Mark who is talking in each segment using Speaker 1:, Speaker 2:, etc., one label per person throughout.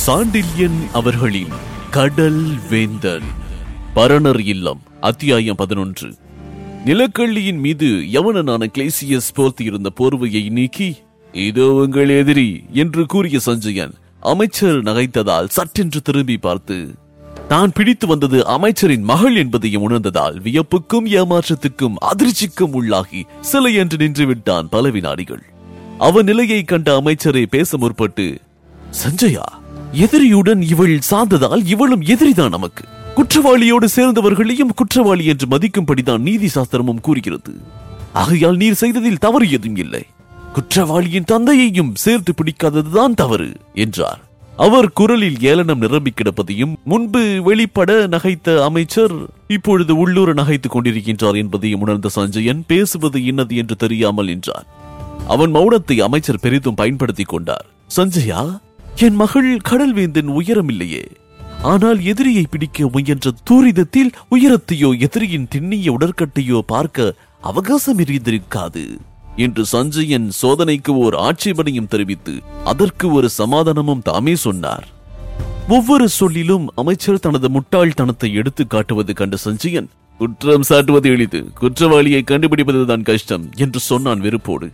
Speaker 1: சாண்டில்யன் அவர்களின் கடல் வேந்தன் பரணர் இல்லம் அத்தியாயம் பதினொன்று நிலக்கள்ளியின் மீது யவனனான கிளேசியஸ் போர்த்தியிருந்த போர்வையை நீக்கி இதோ உங்கள் எதிரி என்று கூறிய சஞ்சயன் அமைச்சர் நகைத்ததால் சட்டென்று திரும்பி பார்த்து தான் பிடித்து வந்தது அமைச்சரின் மகள் என்பதையும் உணர்ந்ததால் வியப்புக்கும் ஏமாற்றத்துக்கும் அதிர்ச்சிக்கும் உள்ளாகி சிலையென்று நின்று விட்டான் பல வினாடிகள் அவன் நிலையை கண்ட அமைச்சரை பேச முற்பட்டு சஞ்சயா எதிரியுடன் இவள் சார்ந்ததால் இவளும் எதிரிதான் நமக்கு குற்றவாளியோடு சேர்ந்தவர்களையும் குற்றவாளி என்று மதிக்கும்படிதான் நீதி சாஸ்திரமும் கூறுகிறது ஆகையால் நீர் செய்ததில் தவறு எதுவும் இல்லை குற்றவாளியின் தந்தையையும் சேர்த்து பிடிக்காததுதான் தவறு என்றார் அவர் குரலில் ஏளனம் நிரம்பி கிடப்பதையும் முன்பு வெளிப்பட நகைத்த அமைச்சர் இப்பொழுது உள்ளூர நகைத்துக் கொண்டிருக்கின்றார் என்பதையும் உணர்ந்த சஞ்சயன் பேசுவது இன்னது என்று தெரியாமல் என்றார் அவன் மௌனத்தை அமைச்சர் பெரிதும் பயன்படுத்திக் கொண்டார் சஞ்சயா என் மகள் கடல்வேந்தன் உயரமில்லையே ஆனால் எதிரியை பிடிக்க முயன்ற தூரிதத்தில் உயரத்தையோ எதிரியின் திண்ணிய உடற்கட்டையோ பார்க்க அவகாசம் இருந்திருக்காது என்று சஞ்சயன் சோதனைக்கு ஓர் ஆட்சேபனையும் தெரிவித்து அதற்கு ஒரு சமாதானமும் தாமே சொன்னார் ஒவ்வொரு சொல்லிலும் அமைச்சர் தனது முட்டாள்தனத்தை எடுத்து காட்டுவது கண்ட சஞ்சயன் குற்றம் சாட்டுவது எளிது குற்றவாளியை கண்டுபிடிப்பதுதான் கஷ்டம் என்று சொன்னான் வெறுப்போடு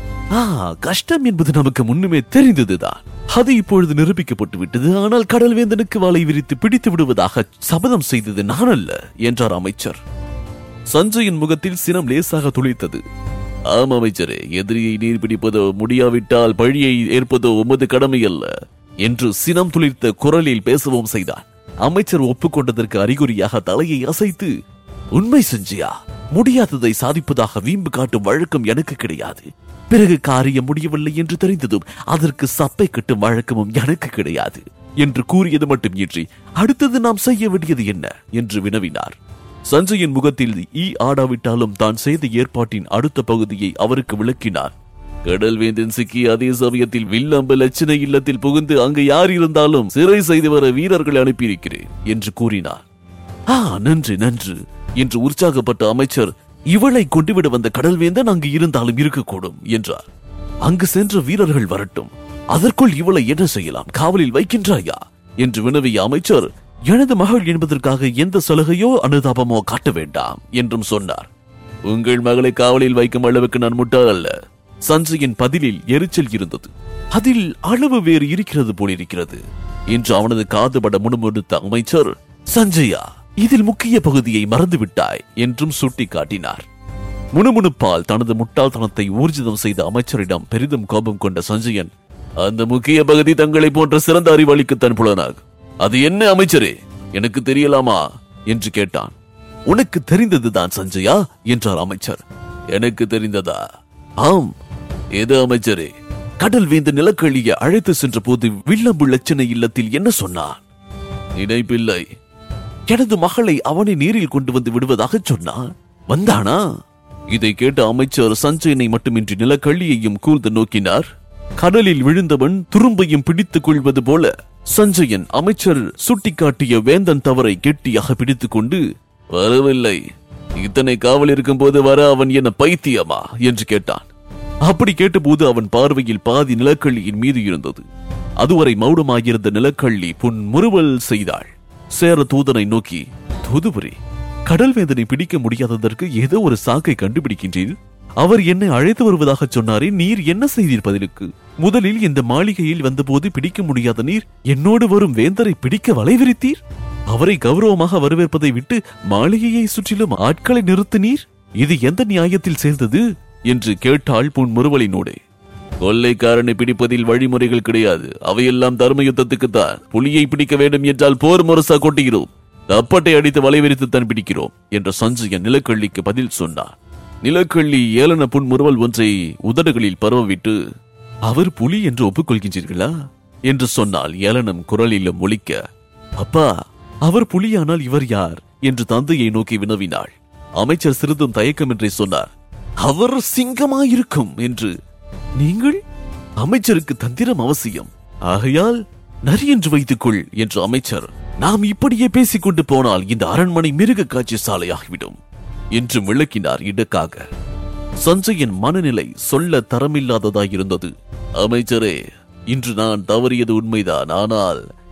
Speaker 1: ஆ கஷ்டம் என்பது நமக்கு முன்னுமே தெரிந்ததுதான் அது இப்பொழுது நிரூபிக்கப்பட்டு விட்டது ஆனால் கடல்வேந்தனுக்கு வலை விரித்து பிடித்து விடுவதாக சபதம் செய்தது நான் அல்ல என்றார் அமைச்சர் சஞ்சயின் முகத்தில் சினம் லேசாக துளித்தது ஆம் அமைச்சரே எதிரியை நீர் பிடிப்பதோ முடியாவிட்டால் பழியை ஏற்பதோ உமது கடமை அல்ல என்று சினம் துளிர்த்த குரலில் பேசவும் செய்தான் அமைச்சர் ஒப்புக்கொண்டதற்கு அறிகுறியாக தலையை அசைத்து உண்மை செஞ்சியா முடியாததை சாதிப்பதாக வீம்பு காட்டும் வழக்கம் எனக்கு கிடையாது பிறகு காரியம் முடியவில்லை என்று தெரிந்ததும் அதற்கு சப்பை கட்டும் வழக்கமும் எனக்கு கிடையாது என்று கூறியது மட்டும் இன்றி அடுத்தது நாம் செய்ய வேண்டியது என்ன என்று வினவினார் சஞ்சயின் முகத்தில் ஈ ஆடாவிட்டாலும் தான் செய்த ஏற்பாட்டின் அடுத்த பகுதியை அவருக்கு விளக்கினார் கடல்வேந்தன் சிக்கி அதே சமயத்தில் வில்லம்ப லட்சண இல்லத்தில் புகுந்து அங்கு யார் இருந்தாலும் சிறை செய்து வர வீரர்களை அனுப்பியிருக்கிறேன் என்று கூறினார் ஆ நன்று நன்று என்று உற்சாகப்பட்ட அமைச்சர் இவளை கொண்டுவிட வந்த கடல்வேந்தன் அங்கு இருந்தாலும் இருக்கக்கூடும் என்றார் அங்கு சென்ற வீரர்கள் வரட்டும் அதற்குள் இவளை என்ன செய்யலாம் காவலில் வைக்கின்றாயா என்று வினவிய அமைச்சர் எனது மகள் என்பதற்காக எந்த சலுகையோ அனுதாபமோ காட்ட வேண்டாம் என்றும் சொன்னார் உங்கள் மகளை காவலில் வைக்கும் அளவுக்கு நான் முட்டாள் அல்ல சஞ்சயின் பதிலில் எரிச்சல் இருந்தது அதில் அளவு வேறு இருக்கிறது போலிருக்கிறது என்று அவனது காதுபட முணுமுணுத்த அமைச்சர் சஞ்சயா இதில் முக்கிய பகுதியை மறந்துவிட்டாய் என்றும் சுட்டி காட்டினார் முணுமுணுப்பால் தனது முட்டாள்தனத்தை ஊர்ஜிதம் செய்த அமைச்சரிடம் பெரிதும் கோபம் கொண்ட சஞ்சயன் அந்த முக்கிய பகுதி தங்களை போன்ற சிறந்த அறிவாளிக்குத்தான் புலனாகும் அது என்ன அமைச்சரே எனக்கு தெரியலாமா என்று கேட்டான் உனக்கு தெரிந்ததுதான் சஞ்சயா என்றார் அமைச்சர் எனக்கு தெரிந்ததா ஆம் எது அமைச்சரே கடல் வேந்த நிலக்கழிய அழைத்து சென்ற போது வில்லம்பு லட்சண இல்லத்தில் என்ன சொன்னான் நினைப்பில்லை எனது மகளை அவனை நீரில் கொண்டு வந்து விடுவதாக சொன்னான் வந்தானா இதை கேட்ட அமைச்சர் சஞ்சயனை மட்டுமின்றி நிலக்கள்ளியையும் கூர்ந்து நோக்கினார் கடலில் விழுந்தவன் துரும்பையும் பிடித்துக் கொள்வது போல சஞ்சயன் அமைச்சர் சுட்டிக்காட்டிய வேந்தன் தவறை கெட்டியாக பிடித்துக் கொண்டு வரவில்லை இத்தனை காவல் இருக்கும் போது வர அவன் என்ன பைத்தியமா என்று கேட்டான் அப்படி கேட்டபோது அவன் பார்வையில் பாதி நிலக்கள்ளியின் மீது இருந்தது அதுவரை மௌனமாயிருந்த நிலக்கள்ளி புன் முறுவல் செய்தாள் சேர தூதனை நோக்கி தூதுவரே கடல் வேந்தனை பிடிக்க முடியாததற்கு ஏதோ ஒரு சாக்கை கண்டுபிடிக்கின்றீர் அவர் என்னை அழைத்து வருவதாக சொன்னாரே நீர் என்ன செய்தீர் பதிலுக்கு முதலில் இந்த மாளிகையில் வந்தபோது பிடிக்க முடியாத நீர் என்னோடு வரும் வேந்தரை பிடிக்க வலை விரித்தீர் அவரை கௌரவமாக வரவேற்பதை விட்டு மாளிகையை சுற்றிலும் ஆட்களை நிறுத்தினீர் இது எந்த நியாயத்தில் சேர்ந்தது என்று கேட்டாள் புன் முறுவலினோடே கொள்ளைக்காரனை பிடிப்பதில் வழிமுறைகள் கிடையாது அவையெல்லாம் தர்ம யுத்தத்துக்குத்தான் புலியை பிடிக்க வேண்டும் என்றால் போர் முரசா கொட்டுகிறோம் தப்பட்டை அடித்து வலைவிரித்துத்தான் பிடிக்கிறோம் என்ற சஞ்சயன் நிலக்கள்ளிக்கு பதில் சொன்னார் நிலக்கள்ளி ஏளன புன்முறுவல் ஒன்றை உதடுகளில் பரவவிட்டு அவர் புலி என்று ஒப்புக்கொள்கின்றீர்களா என்று சொன்னால் ஏளனம் குரலிலும் ஒலிக்க அப்பா அவர் புலியானால் இவர் யார் என்று தந்தையை நோக்கி வினவினாள் அமைச்சர் சிறிதும் தயக்கமின்றி சொன்னார் அவர் சிங்கமாயிருக்கும் என்று நீங்கள் அமைச்சருக்கு தந்திரம் அவசியம் ஆகையால் நரி என்று வைத்துக்கொள் என்று அமைச்சர் நாம் இப்படியே பேசிக்கொண்டு போனால் இந்த அரண்மனை மிருக காட்சி சாலையாகிவிடும் என்று விளக்கினார் இடக்காக சஞ்சயின் மனநிலை சொல்ல தரமில்லாததாயிருந்தது அமைச்சரே இன்று நான் தவறியது உண்மைதான் ஆனால்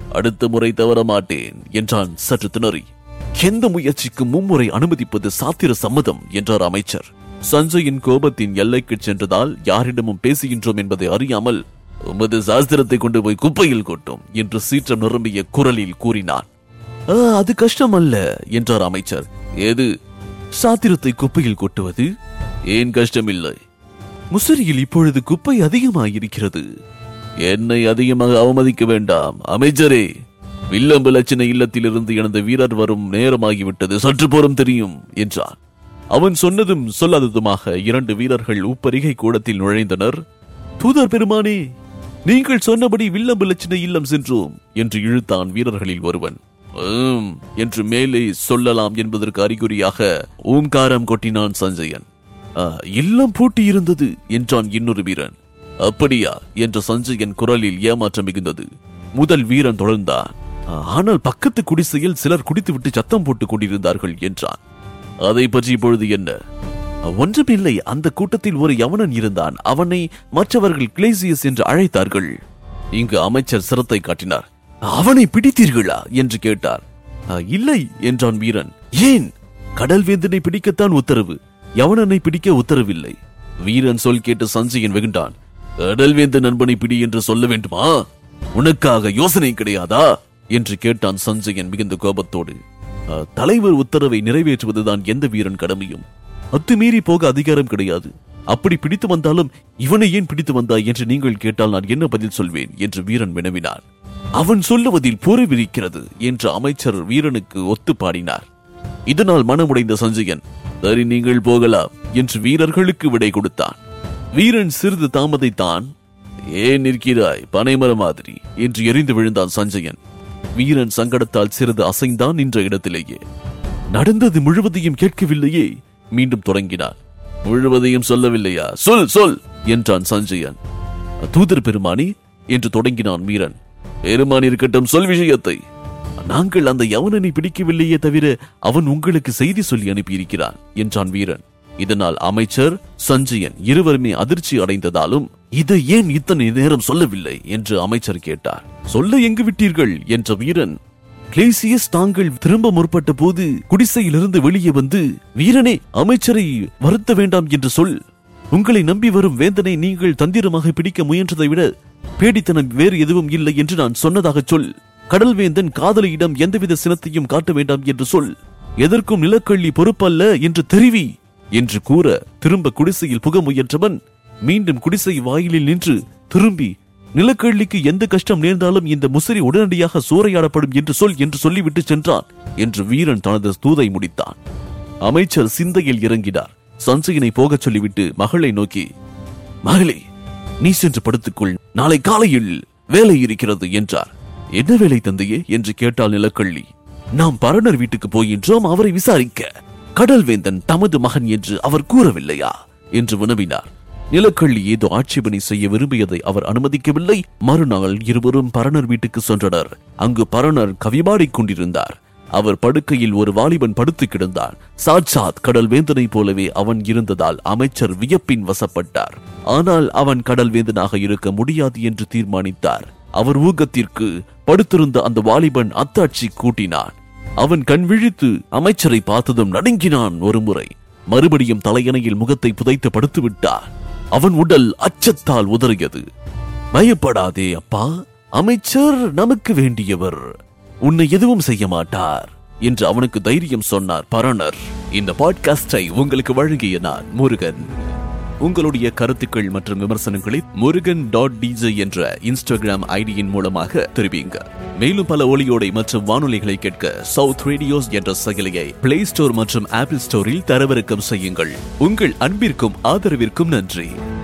Speaker 1: அடுத்த முறை தவற மாட்டேன் என்றான் சற்று திணறி எந்த முயற்சிக்கும் மும்முறை அனுமதிப்பது சாத்திர சம்மதம் என்றார் அமைச்சர் சஞ்சயின் கோபத்தின் எல்லைக்கு சென்றதால் யாரிடமும் பேசுகின்றோம் என்பதை அறியாமல் உமது சாஸ்திரத்தை கொண்டு போய் குப்பையில் கொட்டும் என்று சீற்றம் நிரம்பிய குரலில் கூறினான் "ஆ, அது கஷ்டம் அல்ல என்றார் அமைச்சர் ஏது சாத்திரத்தை குப்பையில் கொட்டுவது ஏன் கஷ்டமில்லை முசிறியில் இப்பொழுது குப்பை அதிகமாயிருக்கிறது என்னை அதிகமாக அவமதிக்க வேண்டாம் அமைச்சரே வில்லம்பு லட்சண இல்லத்திலிருந்து எனது வீரர் வரும் நேரமாகிவிட்டது சற்று போரும் தெரியும் என்றான் அவன் சொன்னதும் சொல்லாததுமாக இரண்டு வீரர்கள் உப்பரிகை கூடத்தில் நுழைந்தனர் தூதர் பெருமானே நீங்கள் சொன்னபடி வில்லம்பு லட்சண இல்லம் சென்றோம் என்று இழுத்தான் வீரர்களில் ஒருவன் "ஆம்" என்று மேலே சொல்லலாம் என்பதற்கு அறிகுறியாக ஓம்காரம் கொட்டினான் சஞ்சயன் "ஆ, இல்லம் பூட்டி இருந்தது என்றான் இன்னொரு வீரன் அப்படியா என்ற சஞ்சயன் குரலில் ஏமாற்றம் மிகுந்தது முதல் வீரன் தொடர்ந்தான் "ஆ, ஆனால் பக்கத்து குடிசையில் சிலர் குடித்துவிட்டு சத்தம் போட்டுக் கொண்டிருந்தார்கள் என்றான் அதை பற்றி இப்பொழுது என்ன ஒன்றுமில்லை அந்த கூட்டத்தில் ஒரு யவனன் இருந்தான் அவனை மற்றவர்கள் கிளேசியஸ் என்று அழைத்தார்கள் இங்கு அமைச்சர் சிரத்தை காட்டினார் அவனை பிடித்தீர்களா என்று கேட்டார் "ஆ, இல்லை என்றான் வீரன் ஏன் கடல் வேந்தனை பிடிக்கத்தான் உத்தரவு யவனனை பிடிக்க உத்தரவில்லை வீரன் சொல் கேட்டு சஞ்சயன் வெகுண்டான் கடல் வேந்த நண்பனை பிடி என்று சொல்ல வேண்டுமா உனக்காக யோசனை கிடையாதா என்று கேட்டான் சஞ்சயன் மிகுந்த கோபத்தோடு "ஆ, தலைவர் உத்தரவை நிறைவேற்றுவதுதான் எந்த வீரன் கடமையும் அத்துமீறி போக அதிகாரம் கிடையாது அப்படி பிடித்து வந்தாலும் இவனை ஏன் பிடித்து வந்தாய் என்று நீங்கள் கேட்டால் நான் என்ன பதில் சொல்வேன் என்று வீரன் வினவினார் அவன் சொல்லுவதில் புறவிரிக்கிறது என்று அமைச்சர் வீரனுக்கு ஒத்து பாடினார் இதனால் மனமுடைந்த சஞ்சயன் சரி நீங்கள் போகலாம் என்று வீரர்களுக்கு விடை கொடுத்தான் வீரன் சிறிது தாமதைத்தான் ஏன் நிற்கிறாய் பனைமரம் மாதிரி என்று எரிந்து விழுந்தான் சஞ்சயன் வீரன் சங்கடத்தால் சிறிது அசைந்தான் நின்ற இடத்திலேயே நடந்தது முழுவதையும் கேட்கவில்லையே மீண்டும் தொடங்கினார் முழுவதையும் சொல்லவில்லையா சொல் சொல் என்றான் சஞ்சயன் தூதர் பெருமானி என்று தொடங்கினான் வீரன் பெருமான் இருக்கட்டும் சொல் விஷயத்தை நாங்கள் அந்த யவனனை பிடிக்கவில்லையே தவிர அவன் உங்களுக்கு செய்தி சொல்லி அனுப்பியிருக்கிறான் என்றான் வீரன் இதனால் அமைச்சர் சஞ்சயன் இருவருமே அதிர்ச்சி அடைந்ததாலும் இதை ஏன் இத்தனை நேரம் சொல்லவில்லை என்று அமைச்சர் கேட்டார் சொல்ல எங்கு விட்டீர்கள் என்ற வீரன் கிளேசியஸ் தாங்கள் திரும்ப முற்பட்ட போது குடிசையிலிருந்து வெளியே வந்து வீரனே அமைச்சரை வருத்த வேண்டாம் என்று சொல் உங்களை நம்பி வரும் வேந்தனை நீங்கள் தந்திரமாக பிடிக்க முயன்றதை விட பேடித்தனம் வேறு எதுவும் இல்லை என்று நான் சொன்னதாக சொல் கடல் வேந்தன் காதலியிடம் எந்தவித சினத்தையும் காட்ட வேண்டாம் என்று சொல் எதற்கும் நிலக்கள்ளி பொறுப்பல்ல என்று தெரிவி என்று கூற திரும்ப குடிசையில் புக முயன்றவன் மீண்டும் குடிசை வாயிலில் நின்று திரும்பி நிலக்கள்ளிக்கு எந்த கஷ்டம் நேர்ந்தாலும் இந்த முசிறி உடனடியாக சூறையாடப்படும் என்று சொல் என்று சொல்லிவிட்டு சென்றான் என்று வீரன் தனது தூதை முடித்தான் அமைச்சர் சிந்தையில் இறங்கினார் சஞ்சயனை போகச் சொல்லிவிட்டு மகளை நோக்கி மகளே நீ சென்று படுத்துக்கொள் நாளை காலையில் வேலை இருக்கிறது என்றார் என்ன வேலை தந்தையே என்று கேட்டாள் நிலக்கள்ளி நாம் பரணர் வீட்டுக்கு போகின்றோம் அவரை விசாரிக்க கடல்வேந்தன் தமது மகன் என்று அவர் கூறவில்லையா என்று வினவினார் நிலக்கள்ளி ஏதோ ஆட்சேபனை செய்ய விரும்பியதை அவர் அனுமதிக்கவில்லை மறுநாள் இருவரும் பரணர் வீட்டுக்கு சென்றனர் அங்கு பரணர் கவிபாடிக் கொண்டிருந்தார் அவர் படுக்கையில் ஒரு வாலிபன் படுத்து கிடந்தான் சாட்சாத் கடல் வேந்தனை போலவே அவன் இருந்ததால் அமைச்சர் வியப்பின் வசப்பட்டார் ஆனால் அவன் கடல் வேந்தனாக இருக்க முடியாது என்று தீர்மானித்தார் அவர் ஊகத்திற்கு படுத்திருந்த அந்த வாலிபன் அத்தாட்சி கூட்டினான் அவன் கண் விழித்து அமைச்சரை பார்த்ததும் நடுங்கினான் ஒரு முறை மறுபடியும் தலையணையில் முகத்தை புதைத்து படுத்து விட்டான் அவன் உடல் அச்சத்தால் உதறியது பயப்படாதே அப்பா அமைச்சர் நமக்கு வேண்டியவர் உன்னை எதுவும் செய்ய மாட்டார் என்று அவனுக்கு தைரியம் சொன்னார் பரணர் இந்த பாட்காஸ்டை உங்களுக்கு வழங்கிய நான் முருகன் உங்களுடைய கருத்துக்கள் மற்றும் விமர்சனங்களை முருகன் டாட் டிஜே என்ற இன்ஸ்டாகிராம் ஐடியின் மூலமாக தெரிவிங்க மேலும் பல ஒளியோடை மற்றும் வானொலிகளை கேட்க சவுத் ரேடியோஸ் என்ற செயலியை பிளே ஸ்டோர் மற்றும் ஆப்பிள் ஸ்டோரில் தரவிறக்கம் செய்யுங்கள் உங்கள் அன்பிற்கும் ஆதரவிற்கும் நன்றி